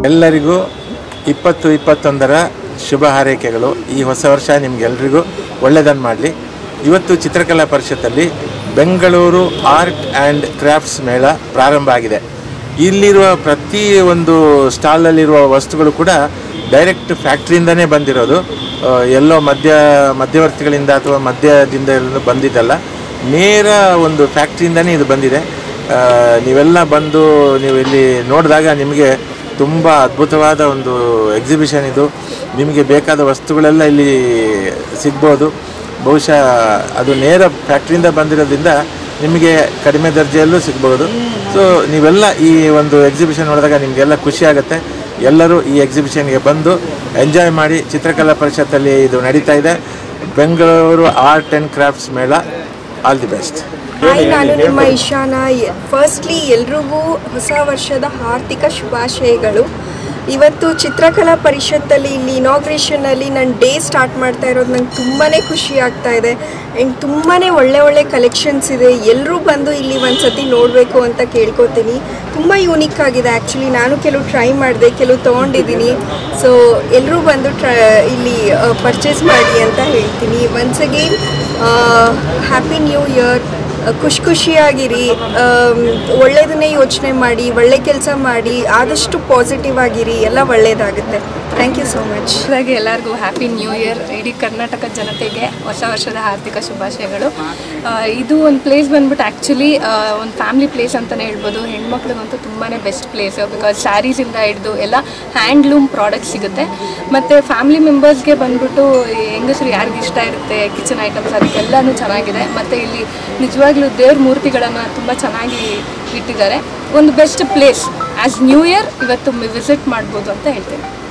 ಎಲ್ಲರಿಗೂ ಇಪ್ಪತ್ತು ಇಪ್ಪತ್ತೊಂದರ ಶುಭ ಹಾರೈಕೆಗಳು ಈ ಹೊಸ ವರ್ಷ ನಿಮಗೆಲ್ರಿಗೂ ಒಳ್ಳೆಯದನ್ನು ಮಾಡಲಿ ಇವತ್ತು ಚಿತ್ರಕಲಾ ಪರಿಷತ್ತಲ್ಲಿ ಬೆಂಗಳೂರು ಆರ್ಟ್ ಆ್ಯಂಡ್ ಕ್ರಾಫ್ಟ್ಸ್ ಮೇಳ ಪ್ರಾರಂಭ ಆಗಿದೆ ಇಲ್ಲಿರುವ ಪ್ರತಿ ಒಂದು ಸ್ಟಾಲಲ್ಲಿರುವ ವಸ್ತುಗಳು ಕೂಡ ಡೈರೆಕ್ಟ್ ಫ್ಯಾಕ್ಟ್ರಿಯಿಂದನೇ ಬಂದಿರೋದು ಆ, ಎಲ್ಲೋ ಮಧ್ಯ ಮಧ್ಯವರ್ತಿಗಳಿಂದ ಅಥವಾ ಮಧ್ಯದಿಂದ ಎಲ್ಲ ಬಂದಿದ್ದಲ್ಲ ನೇರ ಒಂದು ಫ್ಯಾಕ್ಟ್ರಿಯಿಂದನೇ ಇದು ಬಂದಿದೆ ಆ, ನೀವೆಲ್ಲ ಬಂದು ನೀವು ಇಲ್ಲಿ ನೋಡಿದಾಗ ನಿಮಗೆ ತುಂಬ ಅದ್ಭುತವಾದ ಒಂದು ಎಕ್ಸಿಬಿಷನ್ ಇದು ನಿಮಗೆ ಬೇಕಾದ ವಸ್ತುಗಳೆಲ್ಲ ಇಲ್ಲಿ ಸಿಗ್ಬೋದು ಬಹುಶಃ ಅದು ನೇರ ಫ್ಯಾಕ್ಟ್ರಿಯಿಂದ ಬಂದಿರೋದ್ರಿಂದ ನಿಮಗೆ ಕಡಿಮೆ ದರ್ಜೆಯಲ್ಲೂ ಸಿಗ್ಬೋದು ಸೊ ನೀವೆಲ್ಲ ಈ ಒಂದು ಎಕ್ಸಿಬಿಷನ್ ನೋಡಿದಾಗ ನಿಮಗೆಲ್ಲ ಖುಷಿ ಆಗುತ್ತೆ ಎಲ್ಲರೂ ಈ ಎಕ್ಸಿಬಿಷನ್ಗೆ ಬಂದು ಎಂಜಾಯ್ ಮಾಡಿ ಚಿತ್ರಕಲಾ ಪರಿಷತ್ತಲ್ಲಿ ಇದು ನಡೀತಾ ಇದೆ ಬೆಂಗಳೂರು ಆರ್ಟ್ ಆ್ಯಂಡ್ ಕ್ರಾಫ್ಟ್ಸ್ ಮೇಳ ಆಲ್ ದಿ ಬೆಸ್ಟ್ ಹಾಯ್ ನಾನು ನಿಮ್ಮ ಇಶಾನ ಫಸ್ಟ್ಲಿ ಎಲ್ರಿಗೂ ಹೊಸ ವರ್ಷದ ಆರ್ಥಿಕ ಶುಭಾಶಯಗಳು ಇವತ್ತು ಚಿತ್ರಕಲಾ ಪರಿಷತ್ತಲ್ಲಿ ಇಲ್ಲಿ ಇನಾಗ್ರೇಷನಲ್ಲಿ ನನ್ನ ಡೇ ಸ್ಟಾರ್ಟ್ ಮಾಡ್ತಾ ಇರೋದು ನಂಗೆ ತುಂಬಾ ಖುಷಿ ಆಗ್ತಾ ಇದೆ ಆ್ಯಂಡ್ ತುಂಬಾ ಒಳ್ಳೆ ಒಳ್ಳೆ ಕಲೆಕ್ಷನ್ಸ್ ಇದೆ ಎಲ್ಲರೂ ಬಂದು ಇಲ್ಲಿ ಒಂದು ಸತಿ ನೋಡಬೇಕು ಅಂತ ಕೇಳ್ಕೊತೀನಿ ತುಂಬ ಯೂನಿಕ್ ಆಗಿದೆ ಆ್ಯಕ್ಚುಲಿ ನಾನು ಕೆಲವು ಟ್ರೈ ಮಾಡಿದೆ ಕೆಲವು ತೊಗೊಂಡಿದ್ದೀನಿ ಸೊ ಎಲ್ಲರೂ ಬಂದು ಟ್ರ ಇಲ್ಲಿ ಪರ್ಚೇಸ್ ಮಾಡಿ ಅಂತ ಹೇಳ್ತೀನಿ once again happy new year ಖುಷಿ ಖುಷಿಯಾಗಿರಿ ಆಮ್, ಒಳ್ಳೆಯದನ್ನೇ ಯೋಚನೆ ಮಾಡಿ ಒಳ್ಳೆ ಕೆಲಸ ಮಾಡಿ ಆದಷ್ಟು ಪಾಸಿಟಿವ್ ಆಗಿರಿ ಎಲ್ಲ ಒಳ್ಳೆಯದಾಗುತ್ತೆ ಥ್ಯಾಂಕ್ ಯು ಸೋ ಮಚ್ ಹಾಗಾಗಿ ಎಲ್ಲರಿಗೂ ಹ್ಯಾಪಿ ನ್ಯೂ ಇಯರ್ ಇಡೀ ಕರ್ನಾಟಕ ಜನತೆಗೆ ಹೊಸ ವರ್ಷದ ಆರ್ಥಿಕ ಶುಭಾಶಯಗಳು ಆ, ಇದು ಒಂದು ಪ್ಲೇಸ್ ಬಂದ್ಬಿಟ್ಟು ಆ್ಯಕ್ಚುಲಿ ಒಂದು ಫ್ಯಾಮಿಲಿ ಪ್ಲೇಸ್ ಅಂತಲೇ ಹೇಳ್ಬೋದು ಹೆಣ್ಮಕ್ಳಿಗಂತೂ ತುಂಬಾ ಬೆಸ್ಟ್ ಪ್ಲೇಸ್ ಬಿಕಾಸ್ ಸ್ಯಾರೀಸಿಂದ ಹಿಡಿದು ಎಲ್ಲ ಹ್ಯಾಂಡ್ಲೂಮ್ ಪ್ರಾಡಕ್ಟ್ಸ್ ಸಿಗುತ್ತೆ ಮತ್ತು ಫ್ಯಾಮಿಲಿ ಮೆಂಬರ್ಸ್ಗೆ ಬಂದ್ಬಿಟ್ಟು ಈ ಹೆಂಗಸರು ಯಾರಿಗೆ ಇಷ್ಟ ಇರುತ್ತೆ ಕಿಚನ್ ಐಟಮ್ಸ್ ಅದಕ್ಕೆಲ್ಲನೂ ಚೆನ್ನಾಗಿದೆ ಮತ್ತು ಇಲ್ಲಿ ನಿಜವಾಗ್ಲೂ ದೇವ್ರ ಮೂರ್ತಿಗಳನ್ನು ತುಂಬ ಚೆನ್ನಾಗಿ ಇಟ್ಟಿದ್ದಾರೆ ಒಂದು best place as new year ಇವತ್ತು ವಿಸಿಟ್ ಮಾಡ್ಬೋದು ಅಂತ ಹೇಳ್ತೀನಿ